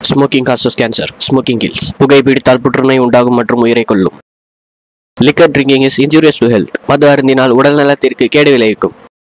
Smoking causes cancer smoking kills புகைப்பிடித்தால் புற்றுநோய் உண்டாகும் மற்றும் உயிரை கொல்லும் liquor drinking is injurious to health மது அருந்தினால் உடல் நலத்திற்கு கேடு விளைவிக்கும்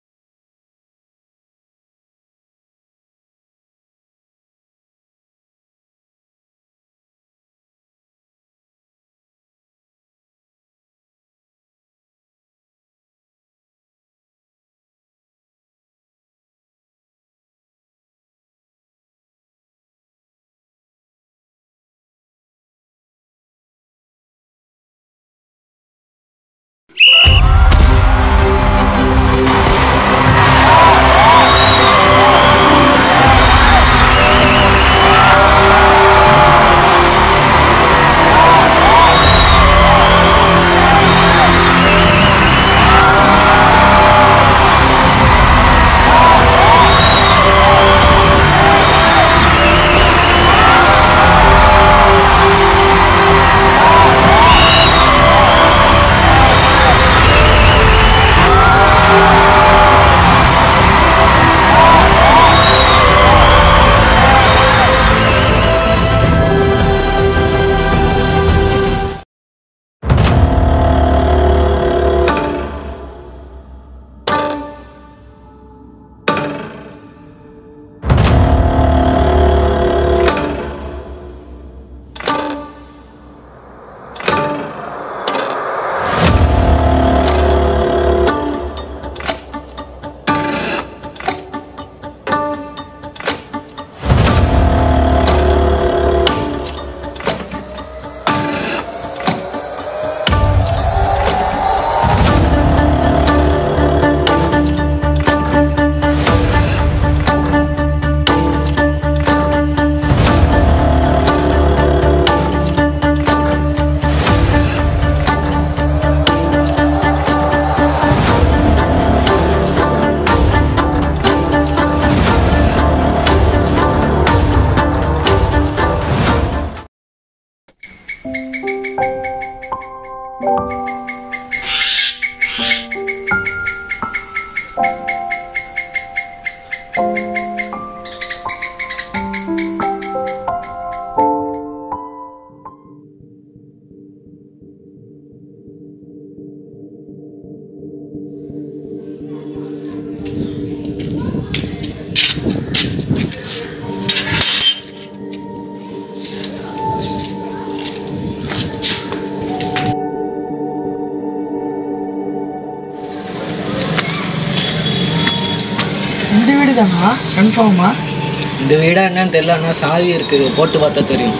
இந்த வீடு தானா கன்ஃபார்மா இந்த வீடா என்னன்னு தெரியல ஆனால் சாவி இருக்குது போட்டு பார்த்தா தெரியும்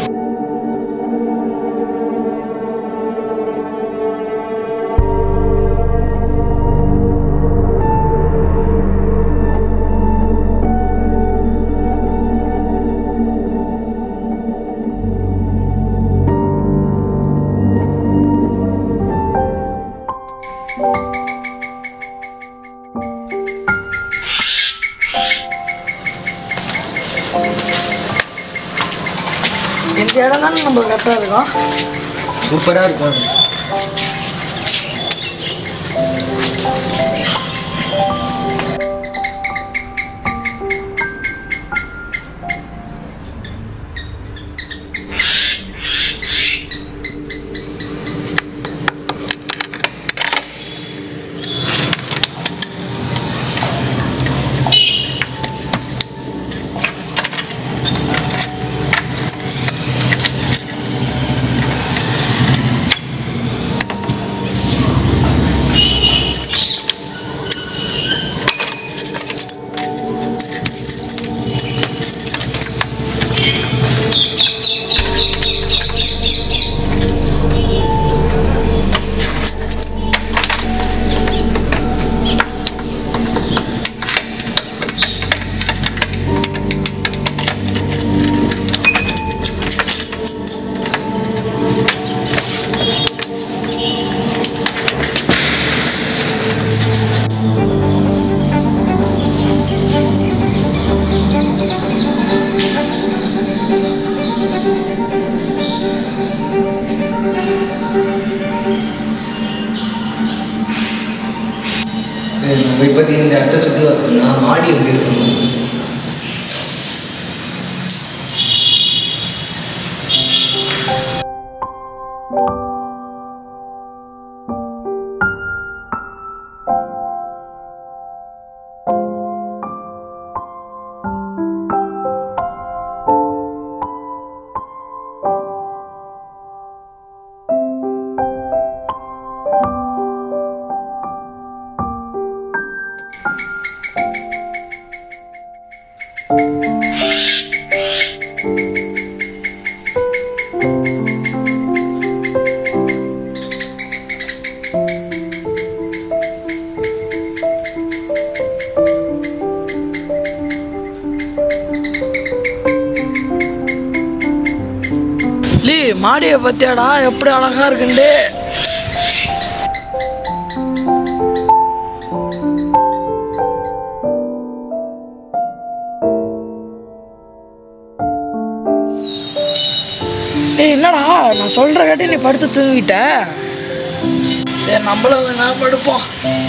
இந்த இடம் தானே நம்ம கரெக்டாக இருக்கோம் சூப்பராக இருக்கும் நம்ம இப்போதைக்கு இந்த இடத்த சுற்றி வரணும்னா மாடி எப்படி இருக்கணும் லீ மாடியை பத்தியாடா எப்படி அழகா இருக்குண்டு டேய் என்னடா நான் சொல்ற காட்டி நீ படுத்து தூங்கிட்ட சரி நம்மளும் வேணா படுப்போம்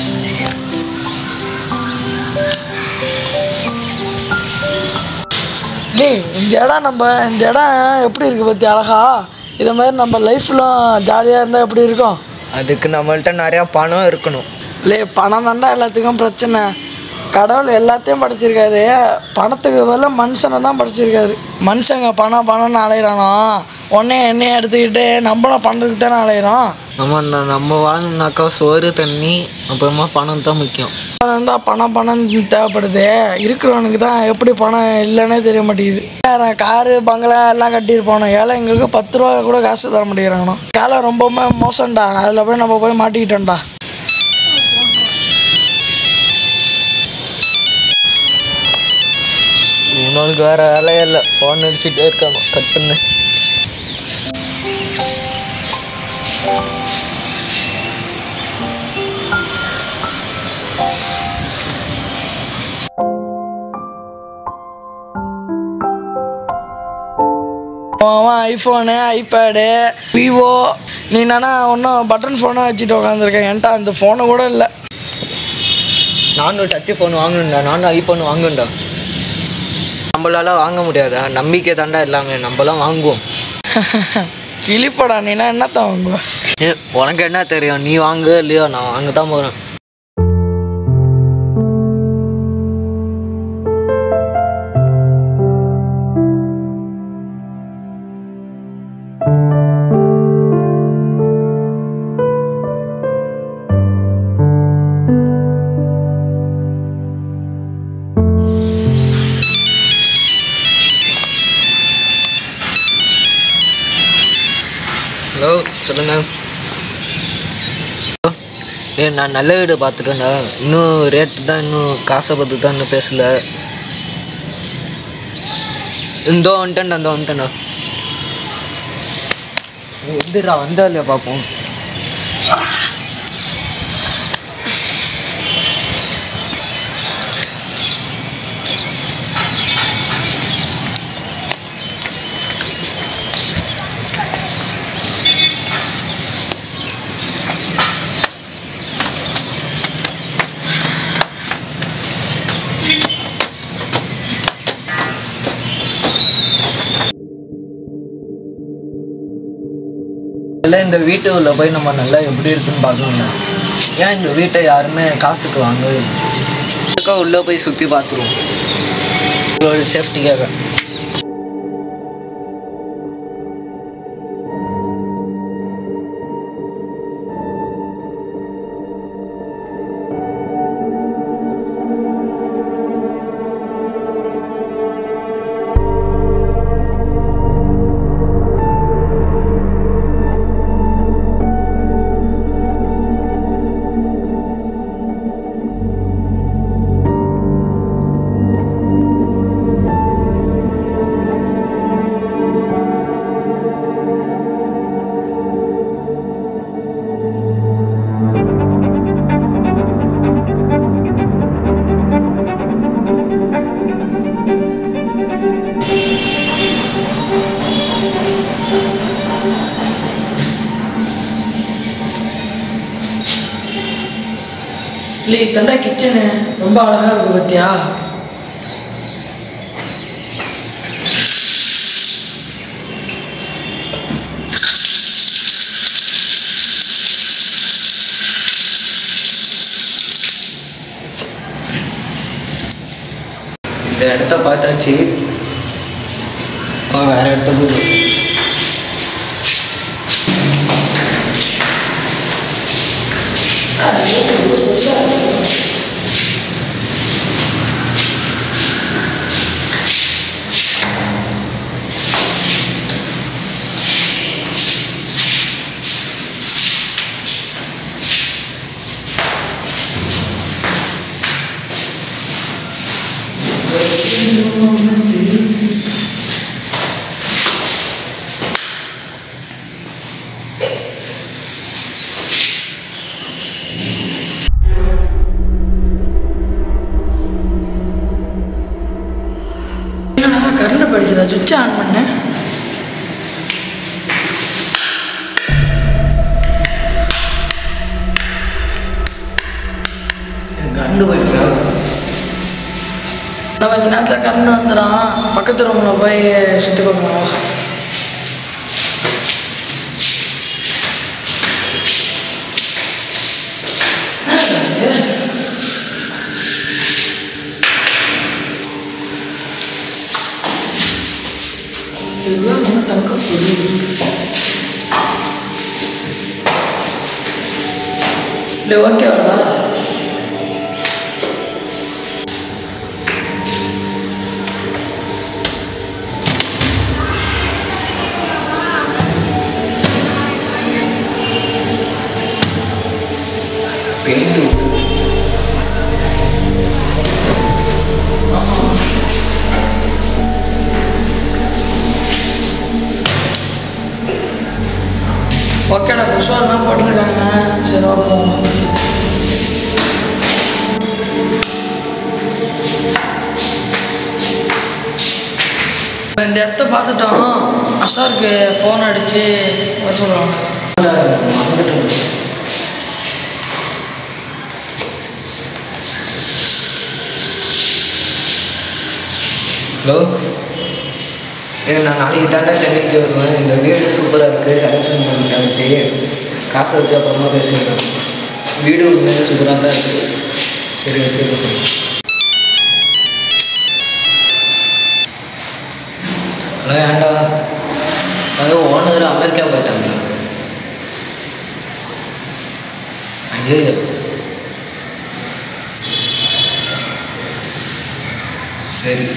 டேய் இந்த இடம் நம்ம இந்த இடம் எப்படி இருக்கு பத்தி அழகா இதை மாதிரி நம்ம லைஃப்லாம் ஜாலியாக இருந்தால் எப்படி இருக்கும் அதுக்கு நம்மள்ட்ட நிறையா பணம் இருக்கணும் லே பணம் தாண்டா எல்லாத்துக்கும் பிரச்சனை கடவுள் எல்லாத்தையும் படைச்சிருக்காரு பணத்துக்கு பதிலா மனுஷனை தான் படைச்சிருக்காரு மனுஷங்க பணம் பணம்னு அலையிறானோ உடனே என்னையும் எடுத்துக்கிட்டு நம்மளும் பணத்துக்கு தானே அலையிறோம் ஆமாண்ணா நம்ம வாங்கினாக்கா சோறு தண்ணி அப்புறமா பணம் தான் முக்கியம் இருந்தால் பணம் பணம் தேவைப்படுது இருக்கிறவனுக்கு தான் எப்படி பணம் இல்லைன்னே தெரிய மாட்டேங்குது காரு பங்களா எல்லாம் கட்டியிருப்பானோ ஏழைங்களுக்கு பத்து ரூபா கூட காசு தர மாட்டேங்கிறானோ காலம் ரொம்பவுமே மோசம்டா அதில் போய் நம்ம போய் மாட்டிக்கிட்டோம்டா இன்னொருக்கு வேற வேலையே இல்லை ஃபோன் அடிச்சுட்டே இருக்காம கட் பண்ணு அவன் ஐஃபோனு ஐபேடு விவோ நீ என்னன்னா ஒன்றும் பட்டன் ஃபோனாக வச்சுட்டு உட்காந்துருக்கேன் என்கிட்ட அந்த ஃபோனு கூட இல்லை நானும் டச்சு ஃபோன் வாங்கணும்டா நானும் ஐஃபோன் வாங்கணும்டா நம்மளால வாங்க முடியாதா நம்பிக்கை தாண்டா எல்லாமே நம்மளாம் வாங்குவோம் கிளிப்படா நீனா என்னத்தான் வாங்குவ ஏ உனக்கு என்ன தெரியும் நீ வாங்கு இல்லையோ நான் வாங்க தான் போகிறேன் ஹலோ சொல்லுங்க ஏ நான் நல்ல வீடு பார்த்துட்டேன்டா இன்னும் ரேட்டு தான் இன்னும் காசை பற்றி தான் இன்னும் பேசல இந்தோ வந்துட்டேன்டா இந்தோ வந்துட்டேன்டா எந்திரா வந்தா இல்லையா பார்ப்போம் இல்லை இந்த வீட்டு உள்ள போய் நம்ம நல்லா எப்படி இருக்குன்னு பார்க்கணும் ஏன் இந்த வீட்டை யாருமே காசுக்கு வாங்க இதுக்கா உள்ளே போய் சுற்றி பார்த்துருவோம் ஒரு சேஃப்டிக்காக இல்லை தண்டா கிச்சனு ரொம்ப அழகா இருக்கு பத்தியா இந்த இடத்த பார்த்தாச்சு ஆ, வேற இடத்துக்கு போதும் சுவிட்ச் ஆன் பண்ணு கண்டு போயிடுச்சா இன்னும் கொஞ்ச நேரத்தில் கரண்ட் வந்துடும் பக்கத்து ரூமில் போய் சுற்றி கொடுக்கணும் இதுதான் நம்ம தங்க பொருள் இல்லை ஓகேவாடா பெயிண்ட் ஓகேடா புஷ்வாலாம் போட்டிருக்காங்க சரி ஓகே இந்த இடத்த பார்த்துட்டோம் அசாருக்கு ஃபோன் அடித்து வர சொல்லுவாங்க மறந்துட்டேன் ஹலோ ஏ நான் நாளைக்கு தாண்டா சென்னைக்கு வருவேன் இந்த வீடு சூப்பராக இருக்குது செலெக்ஷன் பண்ணிட்டேன் காசை வச்சு அப்புறமா பேசிக்கிறேன் வீடு உண்மையிலே சூப்பராக தான் இருக்குது சரி வச்சுருக்கேன் ஹலோ ஏன்டா அது ஓனர் அமெரிக்கா போயிட்டாங்க ஐயோ சரி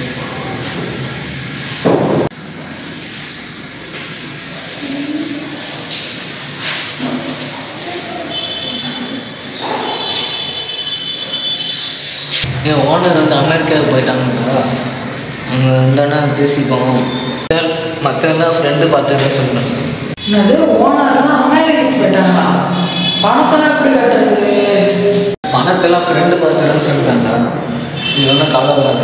என் ஓனர் வந்து அமெரிக்காவுக்கு போயிட்டாங்கடா அங்கே இருந்தானா பேசிப்போம் மற்ற எல்லாம் ஃப்ரெண்டு பார்த்துன்னு சொன்னாங்க என்னது ஓனர்லாம் அமெரிக்காக்கு போயிட்டாங்களா பணத்தெல்லாம் எப்படி கட்டுறது பணத்தெல்லாம் ஃப்ரெண்டு பார்த்துன்னு சொல்லிட்டாண்டா நீ ஒன்றும் கவலைப்படாத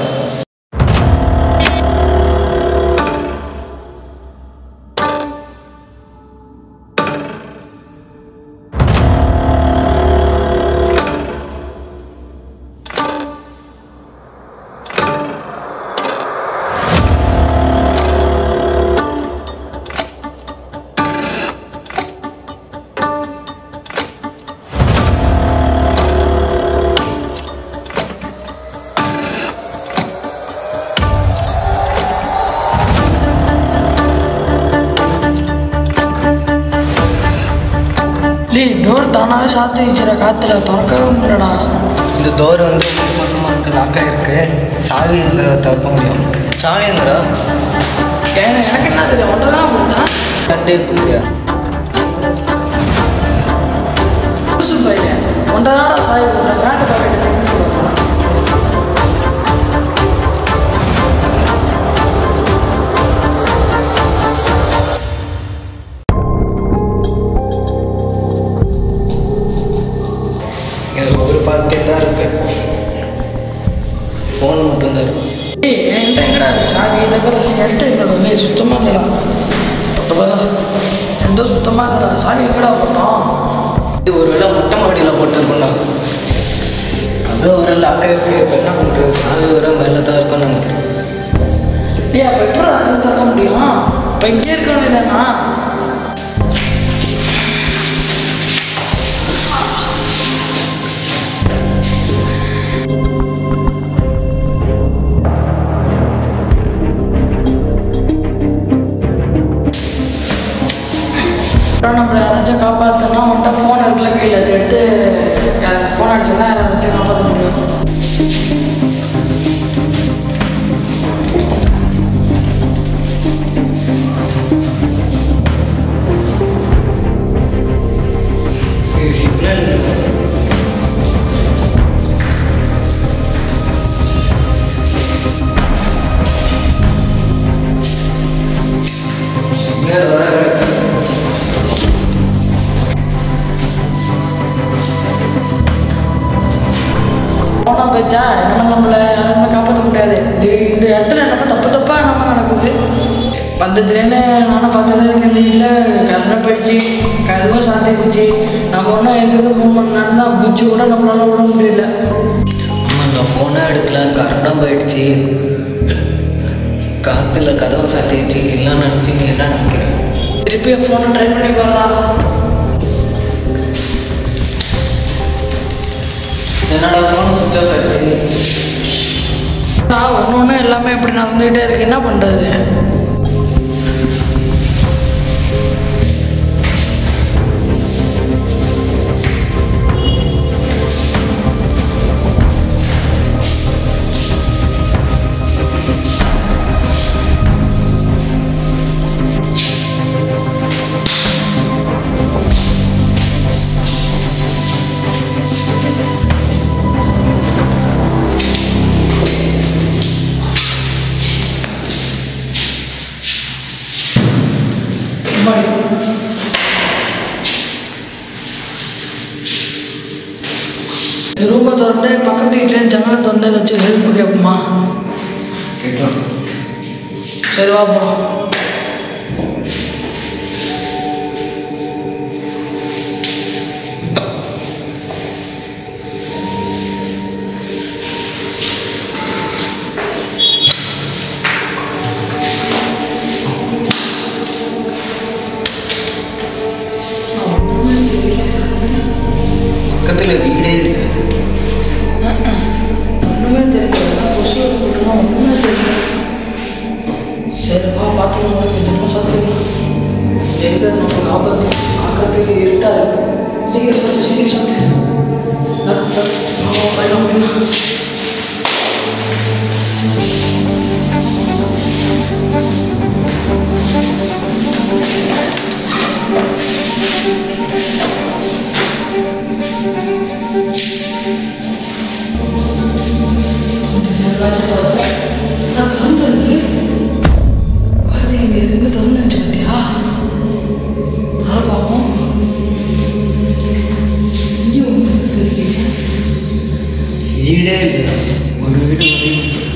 டேய் டோர் தானாகவே சாத்தி வச்சுற காற்றுல திறக்கவே முடியலடா இந்த டோர் வந்து ஒரு பக்கமாக இருக்கு லாக்காக இருக்கு சாவி இந்த திறக்க முடியும் சாவி எங்கடா ஏன்னா எனக்கு என்ன தெரியும் ஒன்றை தான் கொடுத்தேன் தட்டே புரியா புதுசு பையன் ஒன்றை தான் சாய் கொடுத்தேன் ஃபேண்ட் பாக்கெட்டு தூக்கி கொடுக்குறேன் இது ஒரு பாக்கெட் தான் இருக்கு ஃபோன் மட்டும்தான் இருக்கு ஏய் என்கிட்ட எங்கடா இருக்கு சாவி இதை பேர் என்கிட்ட என்னோட நீ சுத்தமாக இல்லைடா அப்போ எந்த சுத்தமாக இல்லைடா சாவி எங்கடா போட்டோம் இது ஒரு வேளை மொட்டை மாடியில் போட்டிருக்கோம்னா அது ஒரு லாக்காக இருக்கு இப்போ என்ன பண்ணுறது சாவி வர மேலே தான் இருக்கும்னு நினைக்கிறேன் டேய் அப்போ எப்படி அதை திறக்க முடியும் இப்போ இங்கே இருக்க வேண்டியதானா அப்புறம் நம்மளை யாராச்சும் காப்பாற்றனா உன்ட்ட ஃபோன் இருக்குல்ல கையில் அதை எடுத்து ஃபோன் அடிச்சு தான் யாராச்சும் காப்பாற்ற முடியும் இது சிக்னல் சிக்னல் வர போனா போச்சா நம்ம நம்மளை யாருமே காப்பாற்ற முடியாது இந்த இந்த இடத்துல நம்ம தப்பு தப்பாக நம்ம நடக்குது வந்ததுலேன்னு நானும் பார்த்துட்டு இருக்கேன் இந்த வீட்டில் கரண்ட் போயிடுச்சு கதவும் சாத்திடுச்சு நம்ம ஒன்றும் எங்களுக்கு ஃபோன் பண்ணாலும் தான் பூச்சி கூட நம்மளால விட முடியல ஆமாம் நான் ஃபோனே எடுக்கல கரண்டும் போயிடுச்சு காற்றுல கதவை சாத்திடுச்சு எல்லாம் நினச்சி நீ என்ன நினைக்கிறேன் திருப்பி ஃபோனை ட்ரை பண்ணி பாடுறா என்னடா ஃபோன் சுவிச் ஆஃப் ஆயிடுச்சு ஒன்று ஒன்று எல்லாமே இப்படி நடந்துக்கிட்டே இருக்கு என்ன பண்ணுறது ரூமை திறந்து பக்கத்து வீட்டில் ஜன்னலை திறந்து ஏதாச்சும் ஹெல்ப் கேட்போமா சரி வா போகிறோம் பக்கத்தில் வீடே இல்லை ஒன்றுமே தெரியல கொசு போட்டுனா ஒன்றுமே தெரியல சரி வா பார்த்துக்கலாம் கொஞ்சமாக சாத்திடலாம் எங்கே நமக்கு ஆபத்து பார்க்கறதுக்கு இருட்டா இருக்கு சீக்கிரம் சாத்து சீக்கிரம் சாத்து டக், டக். ஆ, போயிடும், போயிடும். நான் திறந்து அது இங்கே எதுவுமே திறந்துச்சு பார்த்தியா தர பார்ப்போம் ஐயோ தெரியல வீடே இல்லை ஒரு வீடு ஒரு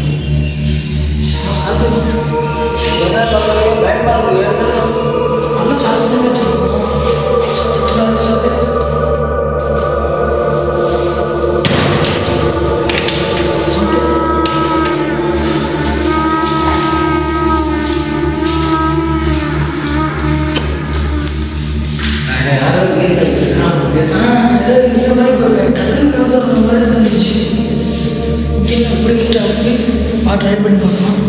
நல்ல சாத்தியம் வச்சிருக்கோம் சாத்தியம் யாரும் வீடு இருக்கிறாங்க இந்த மாதிரி இப்போ டக்குனு கவுசர் மாதிரி இருந்துச்சு இப்படி அப்படி ஆ ட்ரை பண்ணி பார்க்கலாம்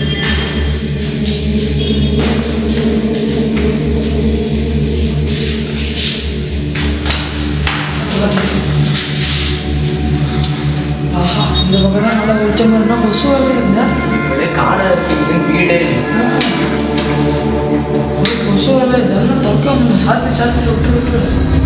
ஆஹா இந்த பக்கம் நல்லா வெளிச்சம் இருந்தால் கொசு வருது ஒரே காடாக இருக்குது வீடே இல்லை கொசு வருது இதெல்லாம் திறக்க முடியல சாத்தி சாத்தி விட்டு விட்டு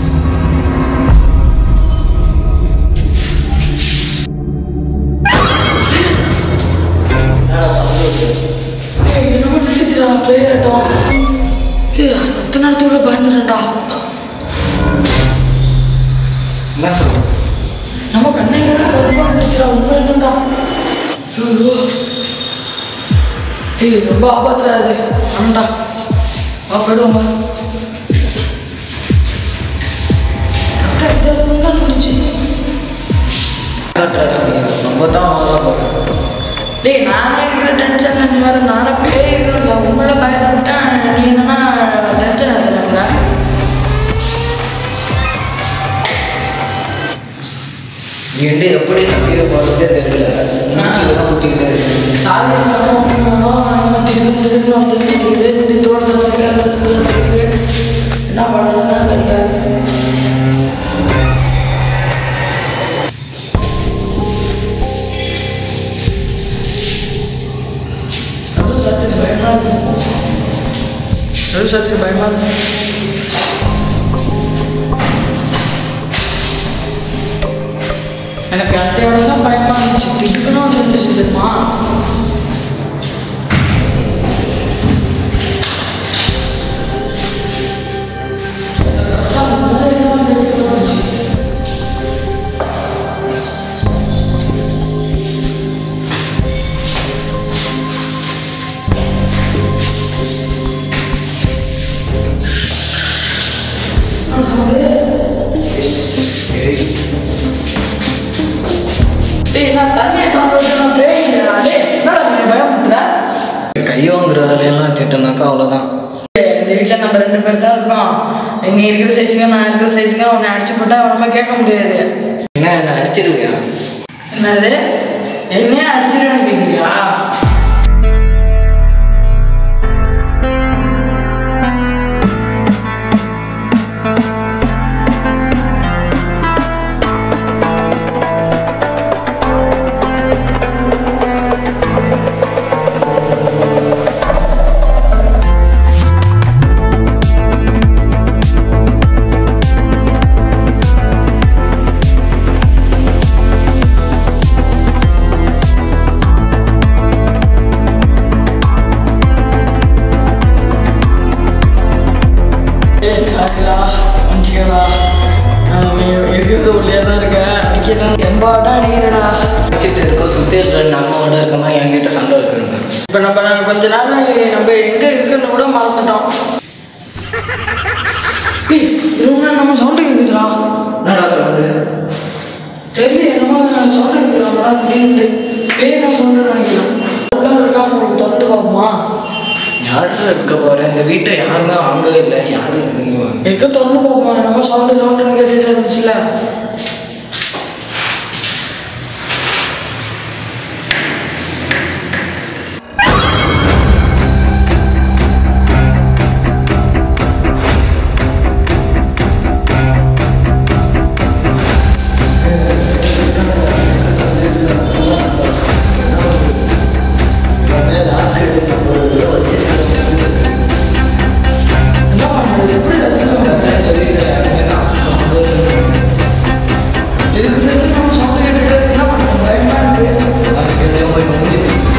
ஏய், என்னமோ நின்றுச்சுடா பேயாட்டம் ஏய் அத்தனை நேரத்துக்குள்ள பயந்துட்டேன்டா என்ன சொல்கிறேன் நம்ம கண்ணைகளை கருப்பா நின்றுச்சுடா உண்மை இருந்தா ஐயோ ஏய் ரொம்ப ஆபத்துடா அது ஆமாண்டா வா போயிடுவோம் வா கரெக்டாக இந்த இடத்துல தான் நின்றுச்சு காட்டுறாரு நம்ம தான் வாங்க போகிறோம் டேய் நானே இருக்கிற டென்ஷன் நீ வேறு நானே பேய் இருக்கிற உண்மையில பயந்துட்டேன் நீ என்னன்னா டென்ஷன் ஏற்றுறங்கிற வீண்டு எப்படி தப்பிக்க போகிறதே தெரியல மூச்சுலாம் முட்டிக்கிட்டே இருக்கு சாலை திடீர்னு திடீர்னு வந்து திடீர்னு இப்படி தோட்டத்தில் என்ன பண்ணுறதுன்னு தெரியல அதுவும் சத்துக்கு பயமா இருக்கும் அதுவும் சத்துக்கு பயமா இருக்கும் எனக்கு அத்தையோட தான் பயமா இருந்துச்சு திக்குன்னு வந்து இருந்துச்சு தெரியுமா ஆரம்பிச்சிட்டோம்னாக்கா அவ்வளோதான் இந்த வீட்டில் நம்ம ரெண்டு பேர் தான் இருக்கோம் நீ இருக்கிற சைஸுங்க நான் இருக்கிற சைஸுங்க உன்னை அடிச்சு போட்டா அவனமா கேட்க முடியாது என்ன என்ன அடிச்சிருவியா என்னது என்னையே அடிச்சிருவேன்னு கேட்குறியா ஏய் சாரிடா மன்னிச்சுக்கடா நீ இருக்கிறது உள்ளே தான் இருக்க அடிக்கிறேன் தெம்பாட்டா அடிக்கிறடா அடிச்சுட்டு இருக்கோம் சுற்றி இருக்கிற நம்மளோட இருக்கமா என்கிட்ட சண்டை வைக்கிறேன் இப்போ நம்ம நாங்கள் கொஞ்ச நேரம் நம்ம எங்கே இருக்குன்னு கூட மறந்துட்டோம் ஏய் திரும்ப நம்ம சவுண்டு கேட்குதுடா என்னடா சொல்றது தெரியல என்னமோ சவுண்டு கேட்குறாங்கடா அப்படின்னு பேய் தான் சவுண்டு நினைக்கிறேன் உள்ள இருக்கா உங்களுக்கு தொட்டு பார்ப்போமா யாரும் இருக்க போகிறேன் இந்த வீட்டை யாருமே வாங்கவே இல்லை யாரும் இருக்கீங்க எங்கே திறந்து பார்ப்போம் என்னமோ சவுண்டு சவுண்டுன்னு கேட்டுட்டு இருந்துச்சுல என்ன பண்ணுறது எப்படி தெரிஞ்சுக்கணும் இதுக்கு தெரிஞ்சு நம்ம சவுண்டு கேட்டுட்டு என்ன பண்ணுறோம் பயமா இருக்கு போய் முடிஞ்சு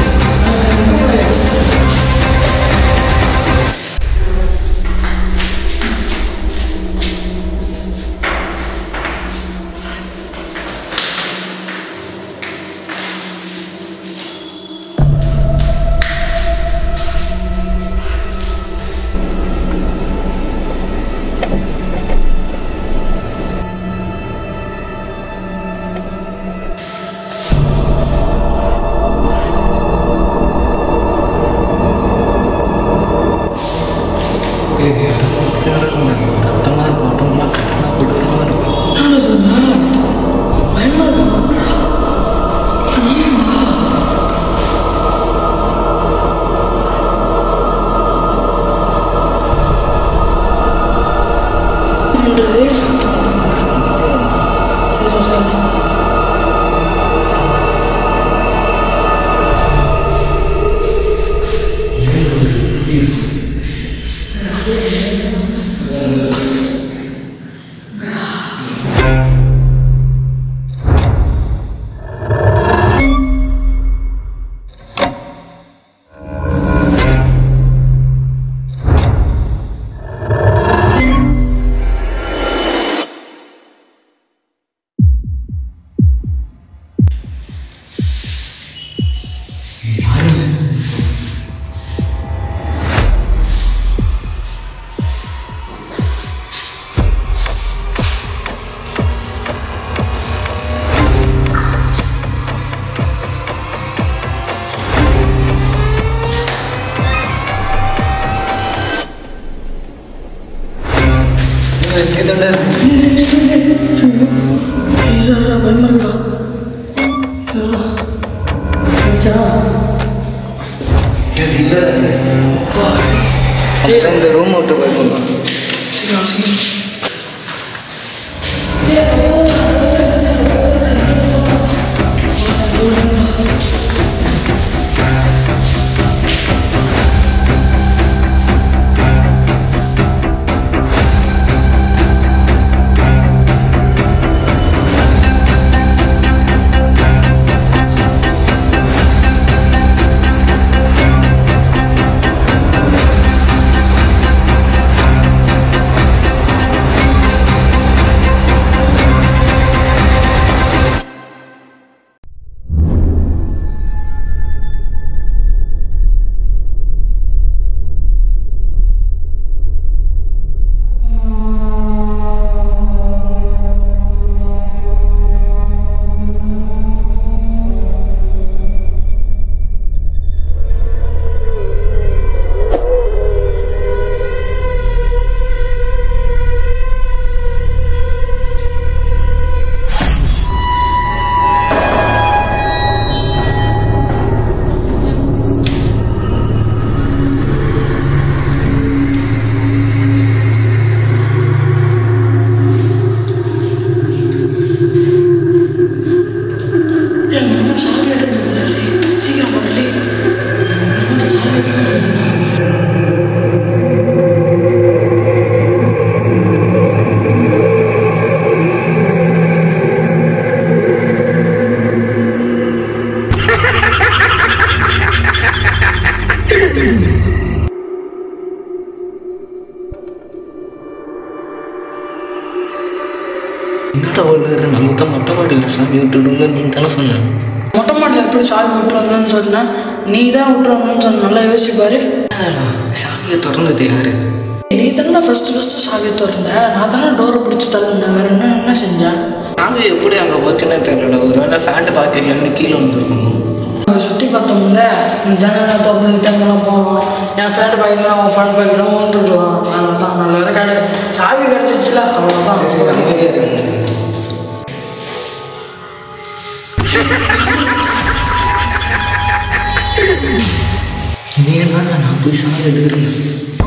ரத்தமாக இருக்கும் உடம்புலாம் கரெக்டாக கொடுக்கணும் இருக்கும் என்ன சொல்ற பயமா இருக்கு பண்றது சரி சரி இதோட ஐயா பயமா இருக்கா இது இல்லைடா இது. இந்த ரூம் விட்டு போய் போகலாம் சீக்கிரம் சீக்கிரம் ஆ என்னடா ஒரு நம்ம தான் மொட்டை மாடியில் சாமி விட்டுடுங்க நீ தானே சொன்ன மொட்டை மாடியில் எப்படி சாவி விட்டு வந்தேன்னு சொன்னேன் நீ தான் விட்டு வந்தேன்னு சொன்ன நல்லா யோசிப்பாரு என்னடா, சாவியை திறந்தது யாரு நீ தானே ஃபஸ்ட்டு ஃபஸ்ட்டு சாவியை திறந்த நான் தானே டோரை பிடிச்சி தள்ளினேன் வேறு என்ன என்ன செஞ்சேன் சாவி எப்படி அங்கே போச்சுன்னே தெரியல ஒரு வேளை ஃபேண்ட் பாக்கெட்லேருந்து கீழே வந்துருக்கணும் அங்கே சுற்றி பார்த்தோம்ல ஜன்னலை திறந்துக்கிட்டு அங்கெல்லாம் போனோம் என் ஃப்ரெண்டு பாக்கெட்லாம் அவன் ஃப்ரெண்ட் பாக்கெட்லாம் விட்டுருவான் அதனால தான் நல்ல வேலை கிடையாது சாவி கிடச்சிச்சுல அவ்வளோதான் அமைதியாக இருந்தது நீ என்னடா நான் போய் சாவி எடுக்கிறேன்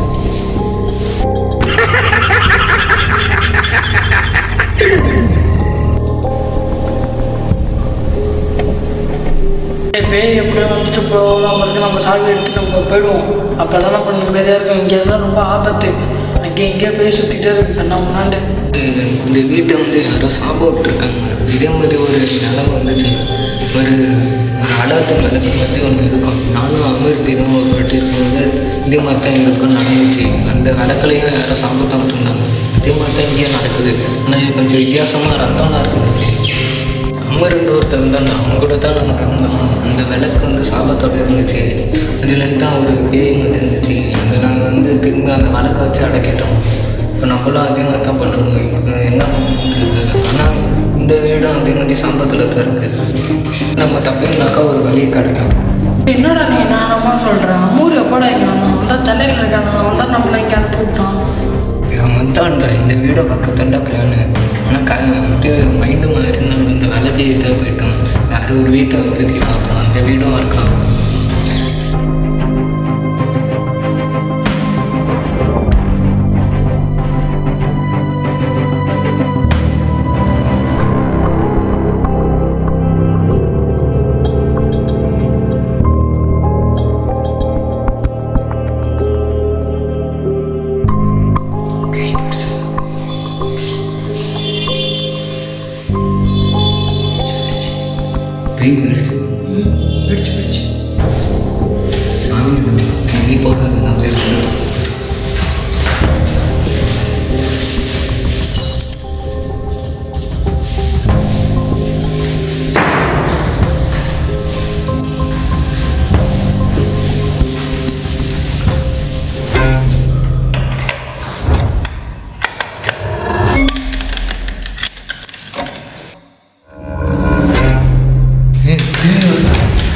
பேய் எப்படியோ வந்துட்டு போவோம் நம்மளுக்கு நம்ம சாவி எடுத்துட்டு நம்ம போயிடுவோம் அப்போ தான் நம்ம நிம்மதியாக இருக்கும் இங்கே இருந்தால் ரொம்ப ஆபத்து அங்கே இங்கேயே போய் சுற்றிட்டே இருக்கு கண்ணா முன்னாண்டு இந்த வீட்டை வந்து யாரோ சாப்பிட்டுருக்காங்க இதே மாதிரி ஒரு நிலைமை வந்துச்சு ஒரு ஒரு அடாத்த விளக்கு மாதிரி ஒன்று இருக்கும் நானும் அமிர்தினும் ஒரு வாட்டி இருக்கும்போது இதே மாதிரி தான் எங்களுக்கும் நடந்துச்சு அந்த விளக்குலையும் யாரோ சாப்பிட்டு இருந்தாங்க இதே மாதிரி தான் இங்கேயும் நடக்குது ஆனால் இது கொஞ்சம் வித்தியாசமாக ரத்தம்லாம் இருக்குது அமருன்ற ஒருத்தர் தான் அவங்க கூட தான் நாங்கள் இருந்தோம் அந்த விளக்கு வந்து சாபத்தோட இருந்துச்சு அதுலேருந்து தான் ஒரு பேய் மாதிரி இருந்துச்சு அது நாங்கள் வந்து திரும்ப அந்த விளக்கை வச்சு அடக்கிட்டோம் இப்போ நம்மளும் அதே மாதிரி தான் பண்ணணும் இப்போ என்ன பண்ணுறது ஆனால் இந்த வீடும் அதே மாதிரி சாம்பத்தில் தான் இருக்குது நம்ம தப்பினாக்கா ஒரு வழி கிடைக்கும் என்னடா நீ நானமா சொல்கிறேன் அம்மூர் எப்படா இங்கே வந்தான் வந்தால் சென்னையில் இருக்காங்க வந்தால் நம்மள இங்கே அனுப்பி விட்டான் அவன் வந்தான்டா இந்த வீடை பக்கத்தாண்டா பிளானு ஆனால் க அப்படியே மைண்டு மாதிரி நம்ம இந்த விலைக்கு இதாக போயிட்டோம் வேறு ஒரு வீட்டை பற்றி பார்ப்போம் அந்த வீடும் இருக்கா பேய் போயிடுச்சு பிடிச்சு பிடிச்சு சாமி நீ போகாது நான் இருக்கேன் ஏய், பேய் வருது.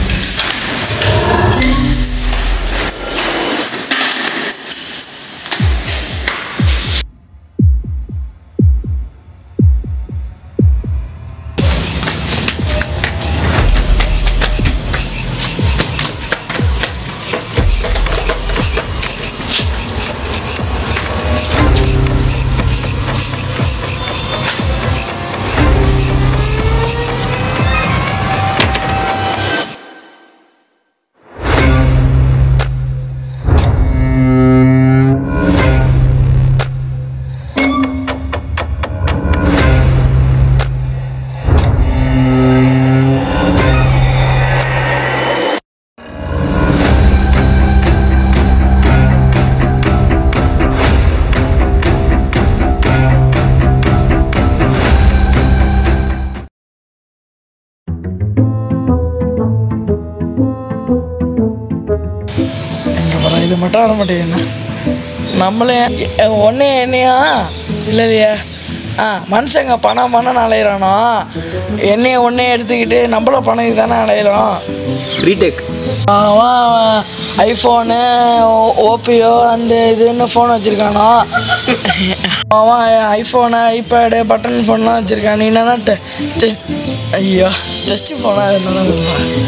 எங்கே போகிறோம் இது மட்டும் வர மாட்டேங்குதுண்ணா நம்மளே ஒன்றே என்னையா இல்லை இல்லையா ஆ மனுஷங்க பணம் பணம் அலையிறானோ என்னைய ஒன்றே எடுத்துக்கிட்டு நம்மள பணம் இதுதானே அலையிறோம் ரீடேக் அவன் ஐஃபோனு ஓபியோ அந்த இதுன்னு ஃபோன் வச்சுருக்கானோ அவன் ஐஃபோனு ஐபேடு பட்டன் ஃபோன்லாம் வச்சுருக்கான் நீ என்னன்னா டெ டெ- ஐயோ டச் ஃபோனாக இருந்தாலும்